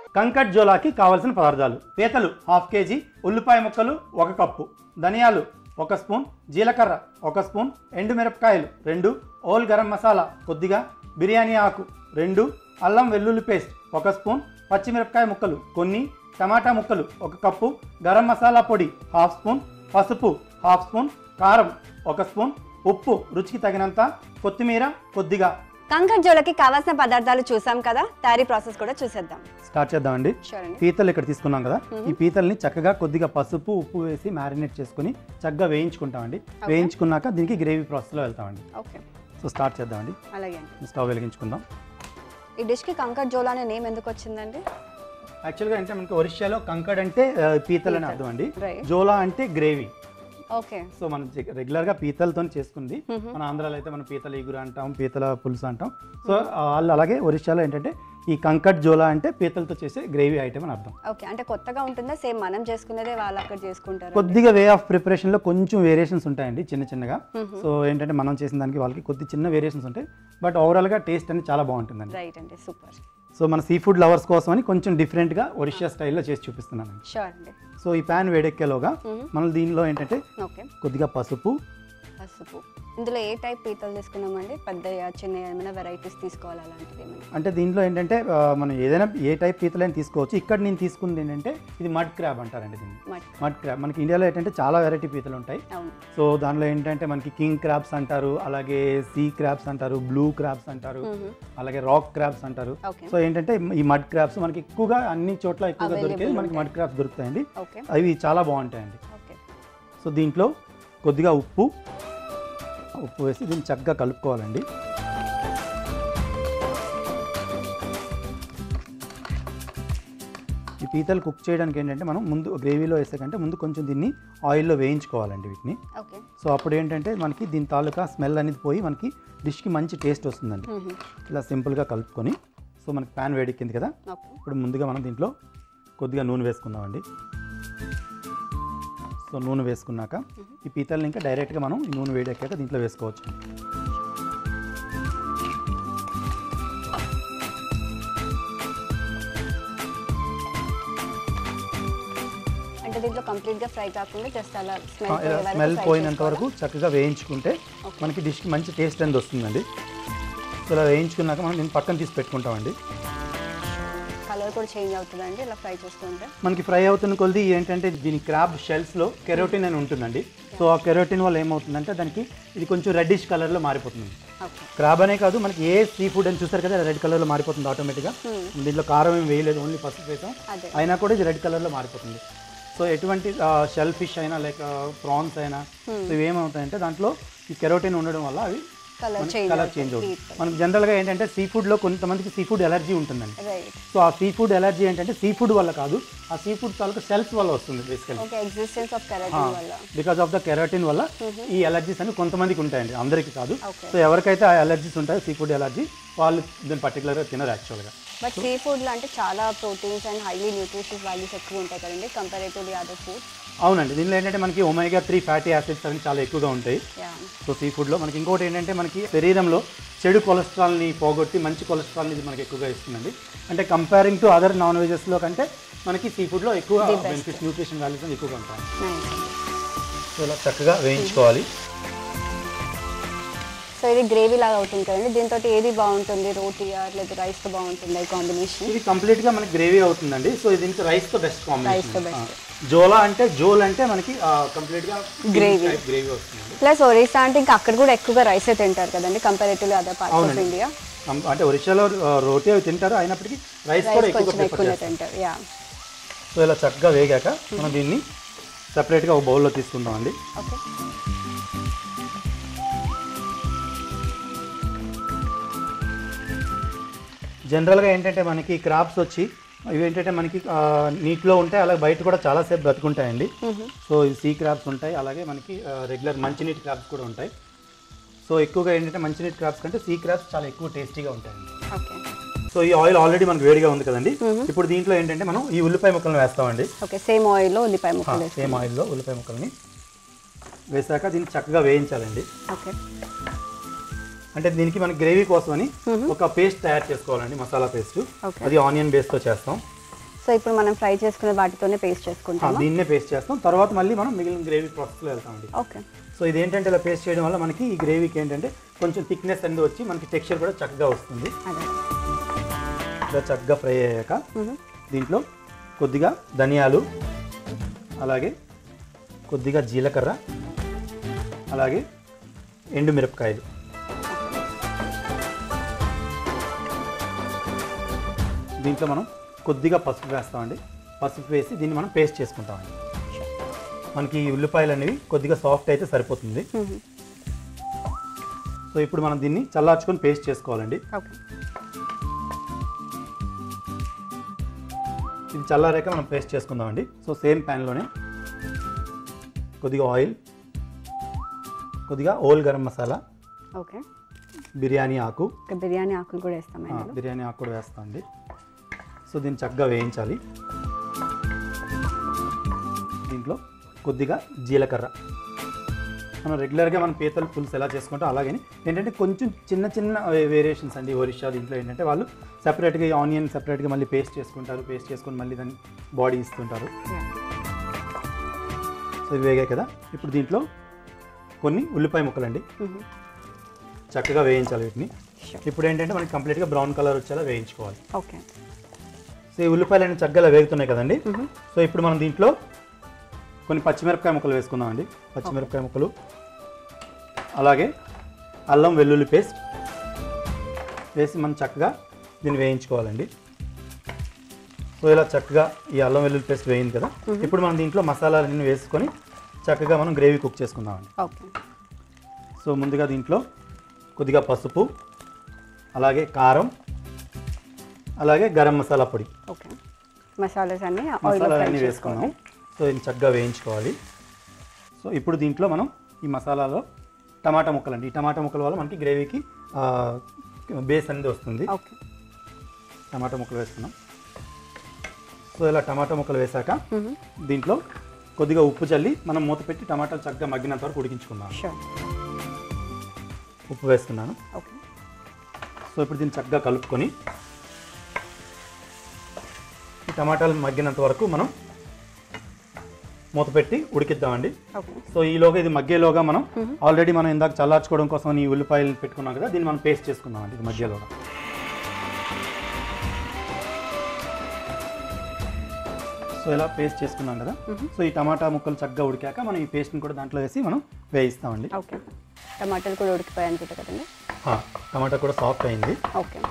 కంకట్ జోలాకి కావలసిన పదార్థాలు పీతలు హాఫ్ కేజీ ఉల్లిపాయ ముక్కలు ఒక కప్పు ధనియాలు ఒక స్పూన్ జీలకర్ర ఒక స్పూన్ ఎండుమిరపకాయలు రెండు ఓల్ గరం మసాలా కొద్దిగా బిర్యానీ ఆకు రెండు అల్లం వెల్లుల్లి పేస్ట్ ఒక స్పూన్ పచ్చిమిరపకాయ ముక్కలు కొన్ని టమాటా ముక్కలు ఒక కప్పు గరం మసాలా పొడి హాఫ్ స్పూన్ పసుపు హాఫ్ స్పూన్ కారం ఒక స్పూన్ ఉప్పు రుచికి తగినంత కొత్తిమీర కొద్దిగా కంకర్ జోలకి కావాల్సిన పదార్థాలు చూసాం కదా తయారీ ప్రాసెస్ కూడా చూసేద్దాం స్టార్ట్ చేద్దామండి షూర్ అండి పీతలు ఇక్కడ తీసుకున్నాం కదా ఈ పీతల్ని చక్కగా కొద్దిగా పసుపు ఉప్పు వేసి మ్యారినేట్ చేసుకుని చక్కగా వేయించుకుంటామండి వేయించుకున్నాక దీనికి గ్రేవీ ప్రాసెస్లో వెళ్తామండి ఓకే సో స్టార్ట్ చేద్దామండి అలాగే అండి స్టవ్ వెలిగించుకుందాం ఈ డిష్కి కంకర్ జోలా అనే నేమ్ ఎందుకు వచ్చిందండి యాక్చువల్గా అంటే మనకి ఒరిస్సాలో కంకడ్ అంటే ఆ, పీతలు అని అర్థం అండి రైట్ జోలా అంటే గ్రేవీ ఓకే సో మనం రెగ్యులర్గా పీతలతో చేసుకుంది మన ఆంధ్రాలో అయితే మనం పీతల ఈగురు అంటాం పీతల పులుసు అంటాం సో వాళ్ళు అలాగే ఒరిస్సాలో ఏంటంటే ఈ కంకట్ జోలా అంటే పీతలతో చేసే గ్రేవీ ఐటమ్ అని అర్థం ఓకే అంటే కొత్తగా ఉంటుందా సేమ్ మనం చేసుకునేదే వాళ్ళు అక్కడ చేసుకుంటారు కొద్దిగా వే ఆఫ్ ప్రిపరేషన్లో కొంచెం వేరియేషన్స్ ఉంటాయండి చిన్న చిన్నగా సో ఏంటంటే మనం చేసిన దానికి వాళ్ళకి కొద్ది చిన్న వేరియేషన్స్ ఉంటాయి బట్ ఓవరాల్గా టేస్ట్ అనేది చాలా బాగుంటుందండి రైట్ అండి సూపర్ సో మన సీ ఫుడ్ లవర్స్ కోసం అని కొంచెం డిఫరెంట్గా ఒరిషియా స్టైల్లో చేసి చూపిస్తున్నాను షూర్ అండి సో ఈ ప్యాన్ వేడెక్కేలోగా మనం దీనిలో ఏంటంటే ఓకే కొద్దిగా పసుపు పసుపు ఇందులో ఏ టైప్ పీతలు తీసుకున్నామండి పెద్ద చిన్న ఏమైనా వెరైటీస్ తీసుకోవాలి అలాంటిది ఏమైనా అంటే దీంట్లో ఏంటంటే ఆ, మనం ఏదైనా ఏ టైప్ పీతలైనా తీసుకోవచ్చు ఇక్కడ నేను తీసుకుంది ఏంటంటే ఇది మడ్ క్రాబ్ అంటారండి దీన్ని మట్ మడ్ క్రాబ్ మనకి ఇండియాలో ఏంటంటే చాలా వెరైటీ పీతలు ఉంటాయి అవును సో దానిలో ఏంటంటే మనకి కింగ్ క్రాబ్స్ అంటారు అలాగే సీ క్రాబ్స్ అంటారు బ్లూ క్రాబ్స్ అంటారు అలాగే రాక్ క్రాబ్స్ అంటారు ఓకే సో ఏంటంటే ఈ మడ్ క్రాబ్స్ మనకి ఎక్కువగా అన్ని చోట్ల ఎక్కువగా Available దొరికేది మనకి ఉంటాయి. మడ్ క్రాబ్స్ దొరుకుతాయండి ఓకే అవి చాలా బాగుంటాయండి ఓకే సో దీంట్లో కొద్దిగా ఉప్పు ఉప్పు వేసి దీన్ని చక్కగా కలుపుకోవాలండి ఈ పీతలు కుక్ చేయడానికి ఏంటంటే మనం ముందు గ్రేవీలో వేసే కంటే ముందు కొంచెం దీన్ని ఆయిల్లో వేయించుకోవాలండి వీటిని ఓకే సో అప్పుడు ఏంటంటే మనకి దీని తాలూకా స్మెల్ అనేది పోయి మనకి డిష్కి మంచి టేస్ట్ వస్తుందండి ఇలా సింపుల్గా కలుపుకొని సో మనకి ప్యాన్ వేడెక్కింది కదా ఓకే ఇప్పుడు ముందుగా మనం దీంట్లో కొద్దిగా నూనె వేసుకుందామండి సో నూనె వేసుకున్నాక ఈ పీతల్ని ఇంకా డైరెక్ట్గా మనం ఈ నూనె వేడెక్కాక దీంట్లో వేసుకోవచ్చు అంటే దీంట్లో కంప్లీట్ గా ఫ్రై కాకుండా జస్ట్ అలా ఆ, ఇలా స్మెల్ స్మెల్ పోయినంత వరకు చక్కగా వేయించుకుంటే మనకి డిష్కి మంచి టేస్ట్ అనేది వస్తుందండి సో ఇలా వేయించుకున్నాక మనం దీన్ని పక్కన తీసి పెట్టుకుంటామండి కలర్ కూడా చేంజ్ అవుతుందండి ఇలా ఫ్రై చేస్తుంటే మనకి ఫ్రై అవుతున్న కొద్ది ఏంటంటే దీని క్రాబ్ షెల్స్లో కెరోటిన్ అని ఉంటుందండి సో ఆ కెరోటిన్ వల్ల ఏమవుతుందంటే దానికి ఇది కొంచెం రెడ్డిష్ కలర్లో మారిపోతుంది ఓకే క్రాబ్ అనే కాదు మనకి ఏ సీ ఫుడ్ అని చూస్తారు కదా రెడ్ కలర్లో మారిపోతుంది ఆటోమేటిక్గా దీంట్లో కారం ఏం వేయలేదు ఓన్లీ పసుపు వేసాం అదే అయినా కూడా ఇది రెడ్ కలర్లో మారిపోతుంది సో ఎటువంటి షెల్ ఫిష్ అయినా లైక్ ప్రాన్స్ అయినా సో ఇవేమవుతాయంటే దాంట్లో ఈ కెరోటిన్ ఉండడం వల్ల అవి కలర్ చేంజ్ కలర్ చేంజ్ అవుతుంది మనకి జనరల్గా ఏంటంటే సీ ఫుడ్లో కొంతమందికి సీ ఫుడ్ ఎలర్జీ ఉంటుందండి రైట్ సో ఆ సీ ఫుడ్ ఎలర్జీ ఏంటంటే సీ ఫుడ్ వల్ల కాదు ఆ సీ ఫుడ్ తాలూకా సెల్స్ వల్ల వస్తుంది basically okay existence of keratin వల్ల బికాస్ ఆఫ్ ద కెరాటిన్ వల్ల ఈ ఎలర్జీస్ అని కొంతమందికి ఉంటాయండి అందరికీ కాదు Okay. సో ఎవరికైతే ఆ ఎలర్జీస్ ఉంటాయో సీ ఫుడ్ ఎలర్జీ వాళ్ళు దీన్ని పర్టికులర్గా తినరు యాక్చువల్గా బట్ సీ ఫుడ్లో అంటే చాలా proteins and highly nutritious values ఎక్కువ ఉంటాయి కదండి కంపారేటివ్లీ అదర్ ఫుడ్ అవునండి దీనిలో ఏంటంటే మనకి ఒమేగా త్రీ ఫ్యాటీ యాసిడ్స్ అన్ని చాలా ఎక్కువగా ఉంటాయి యా సో సీ ఫుడ్లో మనకి ఇంకోటి ఏంటంటే మనకి శరీరంలో చెడు కొలెస్ట్రాల్ని పోగొట్టి మంచి కొలెస్ట్రాల్ని ఇది మనకి ఎక్కువగా ఇస్తుందండి అంటే కంపేరింగ్ టు అదర్ నాన్ వెజెస్లో కంటే మనకి సీ ఫుడ్లో ఎక్కువ బెనిఫిట్స్ న్యూట్రిషన్ వాల్యూస్ ఎక్కువగా ఉంటాయి సో ఇలా చక్కగా వేయించుకోవాలి సో ఇది గ్రేవీ లాగా అవుతుంది కదండి దీంతో ఏది బాగుంటుంది రోటీయా లేదా రైస్తో బాగుంటుంది ఈ కాంబినేషన్ ఇది కంప్లీట్ గా మనకి గ్రేవీ అవుతుందండి సో దీనికి రైస్ తో బెస్ట్ Rice తో కాంబినేషన్ best. జోలా అంటే జోల్ అంటే మనకి కంప్లీట్ గా Gravy. గ్రేవీ వస్తుంది ప్లస్ ఒరిస్సా అంటే ఇంకా అక్కడ కూడా ఎక్కువగా రైసే తింటారు కదండి కంపారేటివ్లీ అదర్ పార్ట్స్ ఆఫ్ అవునండి. ఇండియా కం- అంటే ఒరిస్సాలో ఆ, రోటీ అవి తింటారు అయినప్పటికీ రైస్ కూడా రైస్ ఎక్కువగా కొంచెం ప్రిఫర్ ఎక్కువనే చేస్తారు తింటారు యా సో ఇలా చక్కగా వేగాక మనం దీన్ని సపరేట్గా ఒక బౌల్లో తీసుకుందామండి ఓకే జనరల్గా ఏంటంటే మనకి క్రాప్స్ వచ్చి ఇవి ఏంటంటే మనకి ఆ, నీటిలో ఉంటాయి అలాగే బయట కూడా చాలాసేపు బ్రతుకుంటాయండి సో ఈ సీ క్రాప్స్ ఉంటాయి అలాగే మనకి రెగ్యులర్ మంచినీటి క్రాప్స్ కూడా ఉంటాయి సో ఎక్కువగా ఏంటంటే మంచినీటి క్రాప్స్ కంటే సీ క్రాప్స్ చాలా ఎక్కువ టేస్టీగా ఉంటాయండి ఓకే సో ఈ ఆయిల్ ఆల్రెడీ మనకు వేడిగా ఉంది కదండి ఇప్పుడు దీంట్లో ఏంటంటే మనం ఈ ఉల్లిపాయ ముక్కలను వేస్తామండి ఓకే సేమ్ ఆయిల్లో ఉల్లిపాయ ముక్కలు వేసి సేమ్ ఆయిల్లో ఉల్లిపాయ ముక్కల్ని వేసాక దీన్ని చక్కగా వేయించాలండి ఓకే అంటే దీనికి మనకి గ్రేవీ కోసమని ఒక పేస్ట్ తయారు చేసుకోవాలండి మసాలా పేస్ట్ Okay. అది ఆనియన్ బేస్తో చేస్తాం సో ఇప్పుడు మనం ఫ్రై చేసుకునే వాటితోనే పేస్ట్ ఆ, చేసుకుంటాము దీన్నే పేస్ట్ చేస్తాం తర్వాత మళ్ళీ మనం మిగిలిన గ్రేవీ ప్రాసెస్లో వెళ్తామండి ఓకే సో ఇది ఏంటంటే ఇలా పేస్ట్ చేయడం వల్ల మనకి ఈ గ్రేవీకి ఏంటంటే కొంచెం థిక్నెస్ అనేది వచ్చి మనకి టెక్స్చర్ కూడా చక్కగా వస్తుంది అదే ఇలా చక్కగా ఫ్రై అయ్యాక మ్మ్. దీంట్లో కొద్దిగా ధనియాలు అలాగే కొద్దిగా జీలకర్ర అలాగే ఎండు మిరపకాయలు దీంట్లో మనం కొద్దిగా పసుపు వేస్తామండి పసుపు వేసి దీన్ని మనం పేస్ట్ చేసుకుంటామండి మనకి ఈ ఉల్లిపాయలు అనేవి కొద్దిగా సాఫ్ట్ అయితే సరిపోతుంది మ్మ్. సో ఇప్పుడు మనం దీన్ని చల్లార్చుకొని పేస్ట్ చేసుకోవాలండి ఓకే ఇది చల్లారాక మనం పేస్ట్ చేసుకుందామండి సో సేమ్ ప్యాన్లోనే కొద్దిగా ఆయిల్ కొద్దిగా ఓల్ గరం మసాలా ఓకే బిర్యానీ ఆకు ఇంకా బిర్యానీ ఆకులు కూడా వేస్తాం ఆ, ఇందులో బిర్యానీ ఆకు కూడా వేస్తామండి సో దీన్ని చక్కగా వేయించాలి దీంట్లో కొద్దిగా జీలకర్ర మనం రెగ్యులర్గా మనం పీతల పులుసు ఎలా చేసుకుంటాం అలాగే ఏంటంటే కొంచెం చిన్న చిన్న వేరియేషన్స్ అండి ఒరిషా దీంట్లో ఏంటంటే వాళ్ళు సపరేట్గా ఈ ఆనియన్ సపరేట్గా మళ్ళీ పేస్ట్ చేసుకుంటారు పేస్ట్ చేసుకొని మళ్ళీ దాన్ని బాడీ ఇస్తుంటారు Yeah. సో ఇవి వేగాయి కదా ఇప్పుడు దీంట్లో కొన్ని ఉల్లిపాయ ముక్కలండి మ్మ్. చక్కగా వేయించాలి వీటిని Sure. ఇప్పుడు ఏంటంటే మనకి కంప్లీట్గా బ్రౌన్ కలర్ వచ్చేలా వేయించుకోవాలి ఓకే సో ఈ ఉల్లిపాయలు అన్ని చక్కగా ఇలా వేగుతున్నాయి కదండి మ్మ్. సో ఇప్పుడు మనం దీంట్లో కొన్ని పచ్చిమిరపకాయ ముక్కలు వేసుకుందామండి పచ్చిమిరపకాయ ముక్కలు అలాగే అల్లం వెల్లుల్లి పేస్ట్ వేసి మనం చక్కగా దీన్ని వేయించుకోవాలండి సో ఇలా చక్కగా ఈ అల్లం వెల్లుల్లి పేస్ట్ వేయింది కదా ఇప్పుడు మనం దీంట్లో మసాలాలన్నీ వేసుకొని చక్కగా మనం గ్రేవీ కుక్ చేసుకుందామండి ఓకే సో ముందుగా దీంట్లో కొద్దిగా పసుపు అలాగే కారం అలాగే గరం మసాలా పొడి ఓకే మసాలాస్ అన్ని ఆయిల్ మసాలాలన్నీ ఫ్రై వేసుకున్నాం చేసుకోవాలి సో దీన్ని చక్కగా వేయించుకోవాలి సో ఇప్పుడు దీంట్లో మనం ఈ మసాలాలో టమాటా ముక్కలు అండి ఈ టమాటా ముక్కల వల్ల మనకి గ్రేవీకి బేస్ అనేది వస్తుంది ఓకే టమాటా ముక్కలు వేసుకున్నాం సో ఇలా టమాటా ముక్కలు వేసాక మ్మ్. దీంట్లో కొద్దిగా ఉప్పు చల్లి మనం మూత పెట్టి టమాటాలు చక్కగా మగ్గినంత వరకు ఉడికించుకుందాం షూర్ ఉప్పు వేస్తున్నాను ఓకే సో ఇప్పుడు దీన్ని చక్కగా కలుపుకొని ఈ టమాటాలు మగ్గినంత వరకు మనం మూత పెట్టి ఉడికిద్దామండి ఓకే సో ఈలోగా ఇది మగ్గేలోగా మనం ఆల్రెడీ మనం ఇందాక చల్లార్చుకోవడం కోసం ఈ ఉల్లిపాయలు పెట్టుకున్నాం కదా దీన్ని మనం పేస్ట్ చేసుకుందామండి ఇది మధ్యలోగా సో ఇలా పేస్ట్ చేసుకున్నాం కదా సో ఈ టమాటా ముక్కలు చక్కగా ఉడికాక మనం ఈ పేస్ట్ని కూడా దాంట్లో వేసి మనం వేయిస్తామండి ఓకే టమాటాలు కూడా ఉడికిపోయాయి అనుకుంటా కదండి ఆ, టమాటా కూడా సాఫ్ట్ అయింది ఓకే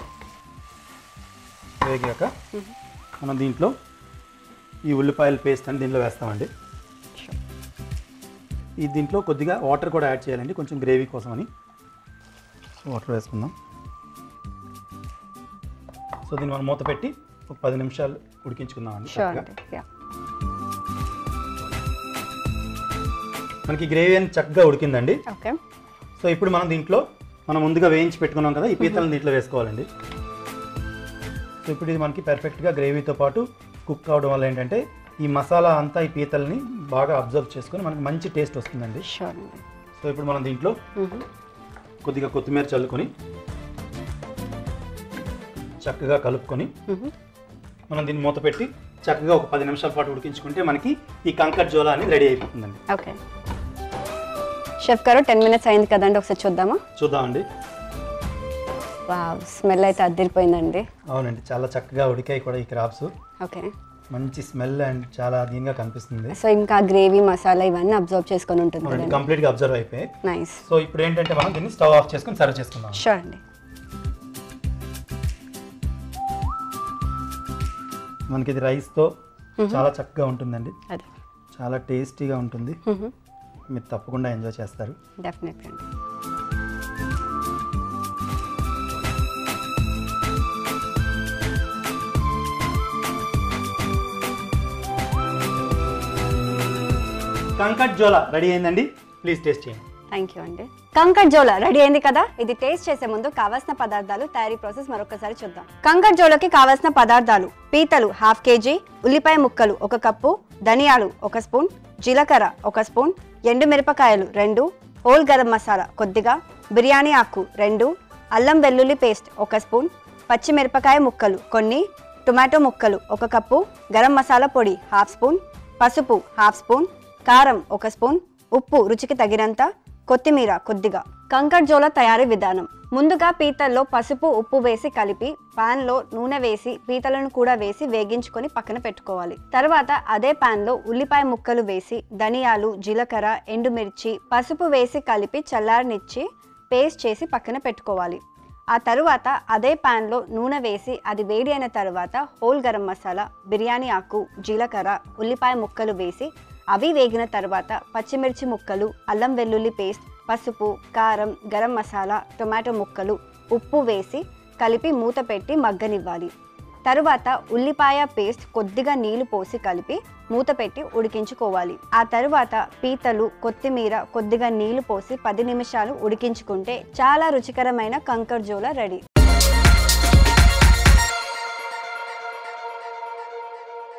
వేగాక మనం దీంట్లో ఈ ఉల్లిపాయల పేస్ట్ అని దీంట్లో వేస్తామండి షూర్ ఈ దీంట్లో కొద్దిగా వాటర్ కూడా యాడ్ చేయాలండి కొంచెం గ్రేవీ కోసం అని వాటర్ వేసుకుందాం సో దీన్ని మనం మూత పెట్టి ఒక పది నిమిషాలు ఉడికించుకుందాం అండి షూర్ చక్కగా. అండి యా మనకి గ్రేవీ అని చక్కగా ఉడికిందండి ఓకే సో ఇప్పుడు మనం దీంట్లో మనం ముందుగా వేయించి పెట్టుకున్నాం కదా ఈ పీతలను దీంట్లో వేసుకోవాలండి సో ఇప్పుడు ఇది మనకి పర్ఫెక్ట్గా గ్రేవీతో పాటు కుక్ అవడం వల్ల ఏంటంటే ఈ మసాలా అంతా ఈ పీతల్ని బాగా అబ్జర్వ్ చేసుకొని మనకి మంచి టేస్ట్ వస్తుందండి షూర్ అండి సో ఇప్పుడు మనం దీంట్లో మ్మ్. కొద్దిగా కొత్తిమీర చల్లుకొని చక్కగా కలుపుకొని మ్మ్. మనం దీన్ని మూత పెట్టి చక్కగా ఒక పది నిమిషాల పాటు ఉడికించుకుంటే మనకి ఈ కంకర్ జోలా అనేది రెడీ అయిపోతుందండి ఓకే షెఫ్ గారు టెన్ మినిట్స్ అయింది కదండి ఒకసారి చూద్దామా చూద్దామండి వా స్మెల్ అయితే అద్దరిపోయిందండి అవునండి చాలా చక్కగా ఉడికాయి కూడా ఈ క్రాప్స్ ఓకే మంచి స్మెల్ అండ్ చాలా దీనిగా కనిపిస్తుంది సో ఇంకా గ్రేవీ మసాలా ఇవన్నీ అబ్జర్వ్ చేసుకొని ఉంటుంది అవునండి కదండి కంప్లీట్గా అబ్జర్వ్ అయిపోయాయి నైస్ సో ఇప్పుడు ఏంటంటే మనం దీన్ని స్టవ్ ఆఫ్ చేసుకొని సర్వ్ చేసుకుందాం షూర్ అండి మనకి ఇది రైస్తో చాలా చక్కగా ఉంటుందండి అదే చాలా టేస్టీగా ఉంటుంది మీరు తప్పకుండా ఎంజాయ్ చేస్తారు డెఫినెట్లీ అండి కంకట్ జోలా రెడీ అయిందండి ప్లీజ్ టేస్ట్ చేయండి థ్యాంక్ యూ అండి కంకర్ జోలా రెడీ అయింది కదా ఇది టేస్ట్ చేసే ముందు కావాల్సిన పదార్థాలు తయారీ ప్రాసెస్ మరొకసారి చూద్దాం కంకర్ జోలకి కావాల్సిన పదార్థాలు పీతలు హాఫ్ కేజీ ఉల్లిపాయ ముక్కలు ఒక కప్పు ధనియాలు ఒక స్పూన్ జీలకర్ర ఒక స్పూన్ ఎండు మిరపకాయలు రెండు హోల్ గరం మసాలా కొద్దిగా బిర్యానీ ఆకు రెండు అల్లం వెల్లుల్లి పేస్ట్ ఒక స్పూన్ పచ్చిమిరపకాయ ముక్కలు కొన్ని టొమాటో ముక్కలు ఒక కప్పు గరం మసాలా పొడి హాఫ్ స్పూన్ పసుపు హాఫ్ స్పూన్ కారం ఒక స్పూన్ ఉప్పు రుచికి తగినంత కొత్తిమీర కొద్దిగా కంకర్ జోల తయారీ విధానం ముందుగా పీతల్లో పసుపు ఉప్పు వేసి కలిపి పాన్లో నూనె వేసి పీతలను కూడా వేసి వేగించుకొని పక్కన పెట్టుకోవాలి తర్వాత అదే పాన్లో ఉల్లిపాయ ముక్కలు వేసి ధనియాలు జీలకర్ర ఎండుమిర్చి పసుపు వేసి కలిపి చల్లారనిచ్చి పేస్ట్ చేసి పక్కన పెట్టుకోవాలి ఆ తరువాత అదే పాన్లో నూనె వేసి అది వేడి అయిన తర్వాత హోల్ గరం మసాలా బిర్యానీ ఆకు జీలకర్ర ఉల్లిపాయ ముక్కలు వేసి అవి వేగిన తర్వాత పచ్చిమిర్చి ముక్కలు అల్లం వెల్లుల్లి పేస్ట్ పసుపు కారం గరం మసాలా టొమాటో ముక్కలు ఉప్పు వేసి కలిపి మూత పెట్టి మగ్గనివ్వాలి తరువాత ఉల్లిపాయ పేస్ట్ కొద్దిగా నీళ్లు పోసి కలిపి మూత పెట్టి ఉడికించుకోవాలి ఆ తరువాత పీతలు కొత్తిమీర కొద్దిగా నీళ్లు పోసి పది నిమిషాలు ఉడికించుకుంటే చాలా రుచికరమైన కంకర్ జోల రెడీ